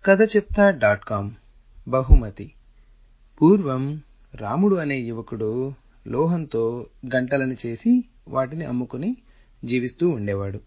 కథ చెప్తా dot com బహుమతి పూర్వం రాముడు అనే యువకుడు లోహంతో గంటలను చేసి వాటిని అమ్ముకుని జీవిస్తూ ఉండేవాడు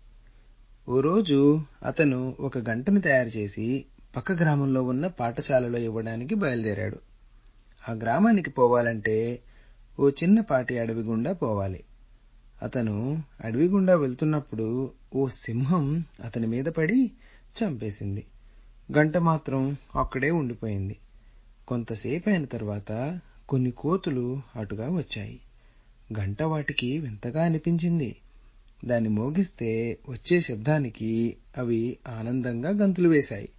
ఓ రోజు అతను ఒక గంటని తయారు చేసి పక్క గ్రామంలో ఉన్న పాఠశాలలో ఇవ్వడానికి బయలుదేరాడు ఆ గ్రామానికి పోవాలంటే ఓ చిన్నపాటి అడవి గుండా పోవాలి అతను అడవి గుండా వెళ్తున్నప్పుడు ఓ సింహం అతని మీద పడి చంపేసింది గంట మాత్రం అక్కడే ఉండిపోయింది కొంతసేపు అయిన తర్వాత కొన్ని కోతులు అటుగా వచ్చాయి గంట వాటికి వింతగా అనిపించింది దాన్ని మోగిస్తే వచ్చే శబ్దానికి అవి ఆనందంగా గంతులు వేశాయి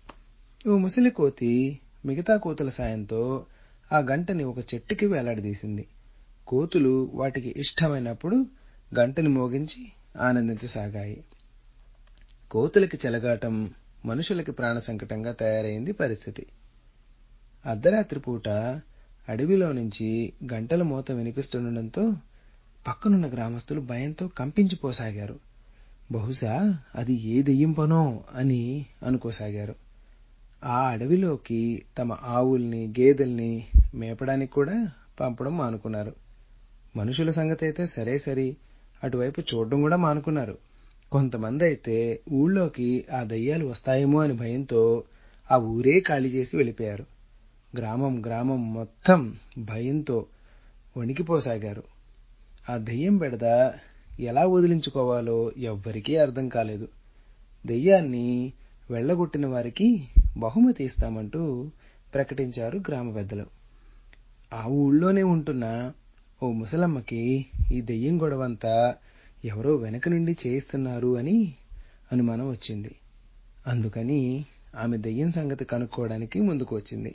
ఓ ముసలి కోతి మిగతా కోతుల సాయంతో ఆ గంటని ఒక చెట్టుకి వేలాడదీసింది కోతులు వాటికి ఇష్టమైనప్పుడు గంటని మోగించి ఆనందించసాగాయి కోతులకి చెలగాటం మనుషులకి ప్రాణ సంకటంగా తయారైంది పరిస్థితి అర్ధరాత్రి పూట అడవిలో నుంచి గంటల మోత వినిపిస్తుండటంతో పక్కనున్న గ్రామస్తులు భయంతో కంపించిపోసాగారు బహుశా అది ఏ దెయ్యం పనో అని అనుకోసాగారు ఆ అడవిలోకి తమ ఆవుల్ని గేదెల్ని మేపడానికి కూడా పంపడం మానుకున్నారు మనుషుల సంగతి అయితే సరే సరి అటువైపు చూడడం కూడా మానుకున్నారు కొంతమంది అయితే ఊళ్ళోకి ఆ దయ్యాలు వస్తాయేమో అని భయంతో ఆ ఊరే ఖాళీ చేసి వెళ్ళిపోయారు గ్రామం గ్రామం మొత్తం భయంతో వణికిపోసాగారు ఆ దెయ్యం బెడద ఎలా వదిలించుకోవాలో ఎవ్వరికీ అర్థం కాలేదు దెయ్యాన్ని వెళ్లగొట్టిన వారికి బహుమతి ఇస్తామంటూ ప్రకటించారు గ్రామ పెద్దలు ఆ ఊళ్ళోనే ఉంటున్న ఓ ముసలమ్మకి ఈ దెయ్యం గొడవంతా ఎవరో వెనక నుండి చేయిస్తున్నారు అని అనుమానం వచ్చింది అందుకని ఆమె దెయ్యం సంగతి కనుక్కోవడానికి ముందుకు వచ్చింది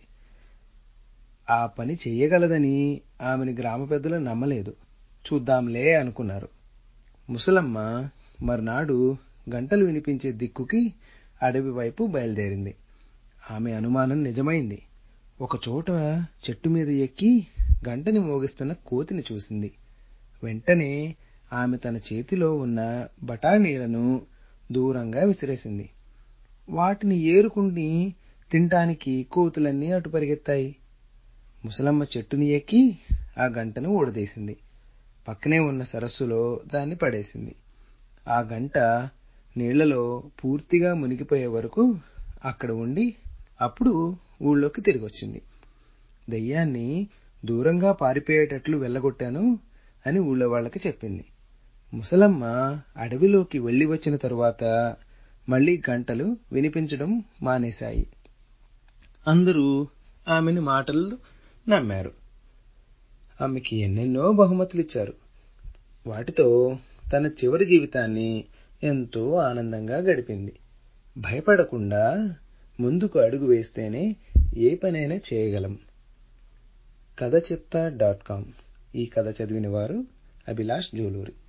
ఆ పని చెయ్యగలదని ఆమెని గ్రామ పెద్దలు నమ్మలేదు చూద్దాంలే అనుకున్నారు ముసలమ్మ మర్నాడు గంటలు వినిపించే దిక్కుకి అడవి వైపు బయలుదేరింది ఆమె అనుమానం నిజమైంది ఒకచోట చెట్టు మీద ఎక్కి గంటని మోగిస్తున్న కోతిని చూసింది వెంటనే ఆమె తన చేతిలో ఉన్న బఠానీలను దూరంగా విసిరేసింది వాటిని ఏరుకుని తినటానికి కోతులన్నీ అటు పరిగెత్తాయి ముసలమ్మ చెట్టుని ఎక్కి ఆ గంటను ఊడదీసింది పక్కనే ఉన్న సరస్సులో దాన్ని పడేసింది ఆ గంట నీళ్లలో పూర్తిగా మునిగిపోయే వరకు అక్కడ ఉండి అప్పుడు ఊళ్ళోకి తిరిగొచ్చింది దెయ్యాన్ని దూరంగా పారిపోయేటట్లు వెళ్ళగొట్టాను అని ఊళ్ళో వాళ్ళకి చెప్పింది ముసలమ్మ అడవిలోకి వెళ్లి వచ్చిన తరువాత మళ్లీ గంటలు వినిపించడం మానేశాయి అందరూ ఆమెని మాటలు నమ్మారు ఆమెకి ఎన్నెన్నో బహుమతులిచ్చారు వాటితో తన చివరి జీవితాన్ని ఎంతో ఆనందంగా గడిపింది భయపడకుండా ముందుకు అడుగు వేస్తేనే ఏ పనైనా చేయగలం కథ చెప్తా డాట్ కామ్ ఈ కథ చదివిన వారు అభిలాష్ జూలూరి